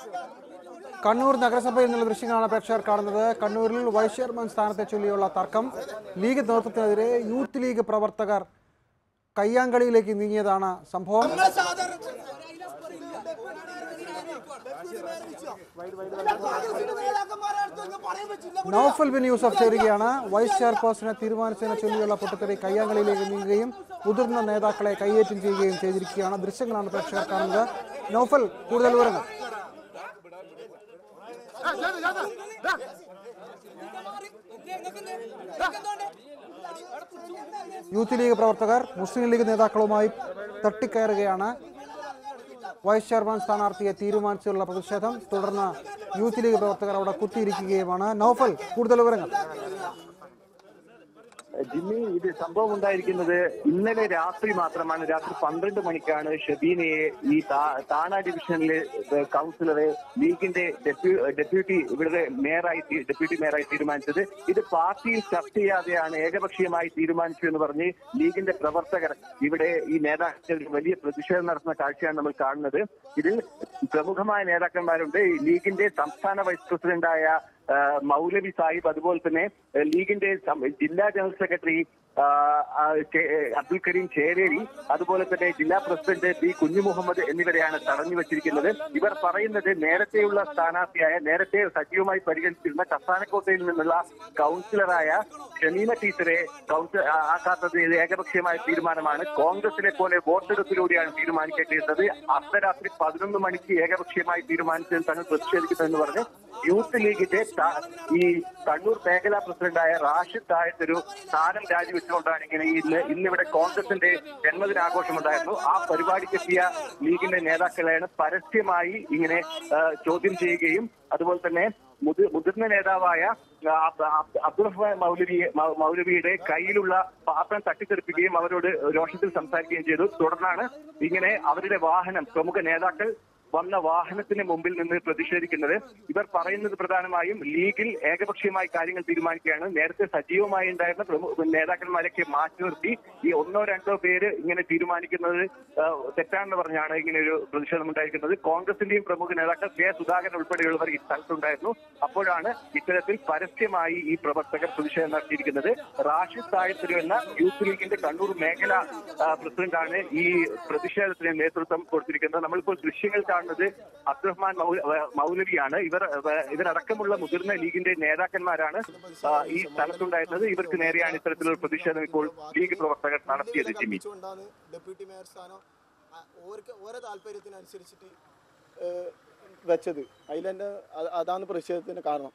കണ്ണൂർ നഗരസഭയിൽ നിന്നുള്ള ദൃശ്യങ്ങളാണ് പ്രേക്ഷകർ കാണുന്നത് കണ്ണൂരിൽ വൈസ് ചെയർമാൻ സ്ഥാനത്തെ ചൊല്ലിയുള്ള തർക്കം ലീഗ് നേതൃത്വത്തിനെതിരെ യൂത്ത് ലീഗ് പ്രവർത്തകർ കയ്യാങ്കളിയിലേക്ക് നീങ്ങിയതാണ് സംഭവം നൌഫൽ ബിൻ യൂസഫ് ചേരുകയാണ് വൈസ് ചെയർപേഴ്സണെ തീരുമാനിച്ചതിനെ ചൊല്ലിയുള്ള പൊട്ടിത്തെറി കയ്യാങ്കളിയിലേക്ക് നീങ്ങുകയും മുതിർന്ന നേതാക്കളെ കൈയേറ്റം ചെയ്യുകയും ചെയ്തിരിക്കുകയാണ് ദൃശ്യങ്ങളാണ് പ്രേക്ഷകർ കാണുന്നത് നൌഫൽ കൂടുതൽ വിവരങ്ങൾ യൂത്ത് ലീഗ് പ്രവർത്തകർ മുസ്ലിം ലീഗ് നേതാക്കളുമായി തട്ടിക്കയറുകയാണ് വൈസ് ചെയർമാൻ സ്ഥാനാർത്ഥിയെ തീരുമാനിച്ചുള്ള പ്രതിഷേധം തുടർന്ന് യൂത്ത് ലീഗ് പ്രവർത്തകർ അവിടെ കുത്തിയിരിക്കുകയുമാണ് നൗഫൽ കൂടുതൽ വിവരങ്ങൾ ജിമ്മി ഇത് സംഭവം ഉണ്ടായിരിക്കുന്നത് ഇന്നലെ രാത്രി മാത്രമാണ് രാത്രി പന്ത്രണ്ട് മണിക്കാണ് ഷബീനയെ ഈ താ- താണ ഡിവിഷനിലെ ഏഹ്, കൗൺസിലറെ ലീഗിന്റെ ഡെപ്യൂ- ഡെപ്യൂട്ടി ഇവിടുത്തെ മേയറായി തീ- ഡെപ്യൂട്ടി മേയറായി തീരുമാനിച്ചത് ഇത് പാർട്ടിയിൽ ചർച്ച ചെയ്യാതെയാണ് ഏകപക്ഷീയമായി തീരുമാനിച്ചു എന്ന് പറഞ്ഞ് ലീഗിന്റെ പ്രവർത്തകർ ഇവിടെ ഈ നേതാക്കൾ വലിയ പ്രതിഷേധം നടത്തുന്ന കാഴ്ചയാണ് നമ്മൾ കാണുന്നത് ഇതിൽ പ്രമുഖമായ നേതാക്കന്മാരുണ്ട് ഈ ലീഗിന്റെ സംസ്ഥാന വൈസ് പ്രസിഡന്റായ ആ, മൗലവി സാഹിബ് അതുപോലെ തന്നെ ആ, ലീഗിന്റെ സം- ജില്ലാ ജനറൽ സെക്രട്ടറി ആ, ആ, ചേ- അബ്ദുൽ കരീം ചേരേരി അതുപോലെ തന്നെ ജില്ലാ പ്രസിഡന്റ് പി കുഞ്ഞു മുഹമ്മദ് എന്നിവരെയാണ് തടഞ്ഞു വെച്ചിരിക്കുന്നത് ഇവർ പറയുന്നത് നേരത്തെയുള്ള സ്ഥാനാർത്ഥിയായ നേരത്തെ സജീവമായി പരിഗണിച്ചിരുന്ന കസാനക്കോട്ടയിൽ നിന്നുള്ള കൗൺസിലറായ ഷമീമ ടീച്ചറെ കൗൺസിൽ ആ- ആക്കാത്തത് ഇത് ഏകപക്ഷീയമായ തീരുമാനമാണ് കോൺഗ്രസിനെ പോലെ വോട്ടെടുപ്പിലൂടെയാണ് തീരുമാനിക്കേണ്ടിയിരുന്നത് അർദ്ധരാത്രി പതിനൊന്ന് മണിക്ക് ഏകപക്ഷീയമായി തീരുമാനിച്ചതിൽ തങ്ങൾ പ്രതിഷേധിക്കുന്നതെന്ന് പറഞ്ഞ് യൂത്ത് ലീഗിന്റെ ത- ഈ കണ്ണൂർ മേഖലാ പ്രസിഡന്റായ റാഷിദ് താഴത്തൊരു സ്ഥാനം രാജിവെച്ചുകൊണ്ടാണ് ഇങ്ങനെ ഇന്ന് ഇന്നിവിടെ കോൺഗ്രസിന്റെ ജന്മദിനാഘോഷമുണ്ടായിരുന്നു ആ പരിപാടിക്കെത്തിയ ലീഗിന്റെ നേതാക്കളെയാണ് പരസ്യമായി ഇങ്ങനെ ആ, ചോദ്യം ചെയ്യുകയും അതുപോലെ തന്നെ മുതി- മുതിർന്ന നേതാവായ ആ, അബ്- അബ്- അബ്ദുറഹ്മാൻ മൗലവി മൗ- മൗലവിയുടെ കയ്യിലുള്ള പാത്രം തട്ടിത്തെറിപ്പിക്കുകയും അവരോട് രോഷത്തിൽ സംസാരിക്കുകയും ചെയ്തു തുടർന്നാണ് ഇങ്ങനെ അവരുടെ വാഹനം പ്രമുഖ നേതാക്കൾ വന്ന വാഹനത്തിന് മുമ്പിൽ നിന്ന് പ്രതിഷേധിക്കുന്നത് ഇവർ പറയുന്നത് പ്രധാനമായും ലീഗിൽ ഏകപക്ഷീയമായി കാര്യങ്ങൾ തീരുമാനിക്കുകയാണ് നേരത്തെ സജീവമായി ഉണ്ടായിരുന്ന പ്രമുഖ നേതാക്കന്മാരൊക്കെ മാറ്റി നിർത്തി ഈ ഒന്നോ രണ്ടോ പേര് ഇങ്ങനെ തീരുമാനിക്കുന്നത് ആ, തെറ്റാണെന്ന് പറഞ്ഞാണ് ഇങ്ങനെ ഒരു പ്രതിഷേധം ഉണ്ടായിരിക്കുന്നത് കോൺഗ്രസിന്റെയും പ്രമുഖ നേതാക്കൾ കെ സുധാകരൻ ഉൾപ്പെടെയുള്ളവർ ഈ സ്ഥലത്തുണ്ടായിരുന്നു അപ്പോഴാണ് ഇത്തരത്തിൽ പരസ്യമായി ഈ പ്രവർത്തകർ പ്രതിഷേധം നടത്തിയിരിക്കുന്നത് റാഷിദ് താഴത്തൊരു എന്ന യൂത്ത് ലീഗിന്റെ കണ്ണൂർ മേഖല ആ, പ്രസിഡന്റാണ് ഈ പ്രതിഷേധത്തിന് നേതൃത്വം കൊടുത്തിരിക്കുന്നത് നമ്മളിപ്പോൾ ദൃശ്യങ്ങൾ കാണുന്നത് അബ്ദുറഹ്മാൻ മൗല- വ- മൗലവിയാണ് ഇവർ വ- ഇവരടക്കമുള്ള മുതിർന്ന ലീഗിന്റെ നേതാക്കന്മാരാണ് ആ, ഈ സ്ഥലത്തുണ്ടായിരുന്നത് ഇവർക്ക് നേരെയാണ് ഇത്തരത്തിലുള്ള പ്രതിഷേധം ഇപ്പോൾ ലീഗ് പ്രവർത്തകർ നടത്തിയത് ജിമ്മി ാണ് ഡെപ്യൂട്ടി മേയർ സ്ഥാനം ആ, ഓർക്ക് ഓരോ താല്പര്യത്തിനനുസരിച്ചിട്ട് ഏഹ്, വെച്ചത് അതിലെന്റെ അ- അതാണ് പ്രതിഷേധത്തിന്റെ കാരണം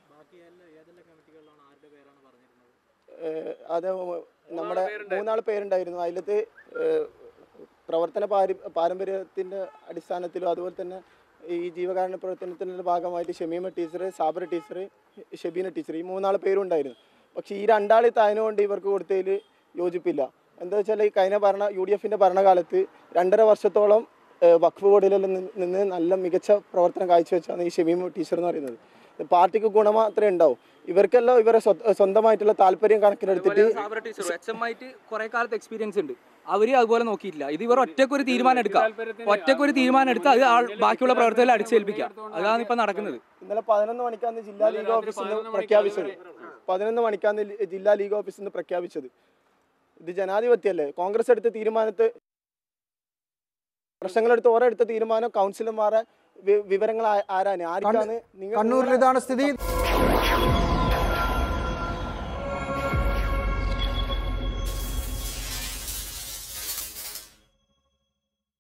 ഏഹ്, അത് നമ്മുടെ മൂന്നാല് പേരുണ്ടായിരുന്നു അതിലത്ത് ഏഹ്, പ്രവർത്തന പാരി പാരമ്പര്യത്തിന്റെ അടിസ്ഥാനത്തിലും അതുപോലെ തന്നെ ഈ ജീവകാരുണ്യ പ്രവർത്തനത്തിന്റെ ഭാഗമായിട്ട് Shameema teacher Sabar teacher Shabeena teacher ഈ മൂന്നാല് പേരും ഉണ്ടായിരുന്നു പക്ഷെ ഈ രണ്ടാളി തായനുകൊണ്ട് ഇവർക്ക് കൊടുത്തതിൽ യോജിപ്പില്ല എന്താ വെച്ചാൽ ഈ കഴിഞ്ഞ ഭരണ യു ഡി എഫിന്റെ ഭരണകാലത്ത് രണ്ടര വർഷത്തോളം ഏഹ്, വഖഫ് ബോർഡിൽ നിന്ന് നിന്ന് നല്ല മികച്ച പ്രവർത്തനം കാഴ്ചവെച്ചാണ് ഈ ഷമീമ ടീച്ചർ എന്ന് പറയുന്നത് പാർട്ടിക്ക് ഗുണം മാത്രമേ ഉണ്ടാവും ഇവർക്കെല്ലാം ഇവരെ സ്വ- സ്വന്തമായിട്ടുള്ള താല്പര്യം കണക്കിലെടുത്തിട്ട് സാബറ ടീച്ചർ എച്ച് എം ആയിട്ട് കുറെ കാലത്ത് എക്സ്പീരിയൻസ് ഉണ്ട് അവര് അതുപോലെ നോക്കിയിട്ടില്ല ഇത് ഇവർ ഒറ്റക്കൊരു തീരുമാനം എടുക്കാം ഒറ്റക്കൊരു തീരുമാനം എടുത്ത് അത് ആൾ ബാക്കിയുള്ള പ്രവർത്തകരെ അടിച്ചേൽപ്പിക്കാം അതാണ് ഇപ്പൊ നടക്കുന്നത് ഇന്നലെ പതിനൊന്ന് മണിക്കാണ് ജില്ലാ ലീഗ് ഓഫീസിൽ നിന്ന് പ്രഖ്യാപിച്ചത് പതിനൊന്ന് മണിക്കാണ് ലി- ജില്ലാ ലീഗ് ഓഫീസിൽ നിന്ന് പ്രഖ്യാപിച്ചത് ഇത് ജനാധിപത്യമല്ലേ കോൺഗ്രസ് എടുത്ത തീരുമാനത്ത് പ്രശ്നങ്ങളെടുത്ത് ഓരോ എടുത്ത തീരുമാനം കൗൺസിലർമാരെ വി- വിവരങ്ങൾ ആ- ആരാണ് ആർക്കാണ് നിങ്ങൾ കണ്ണൂരിൽ ഇതാണ് സ്ഥിതി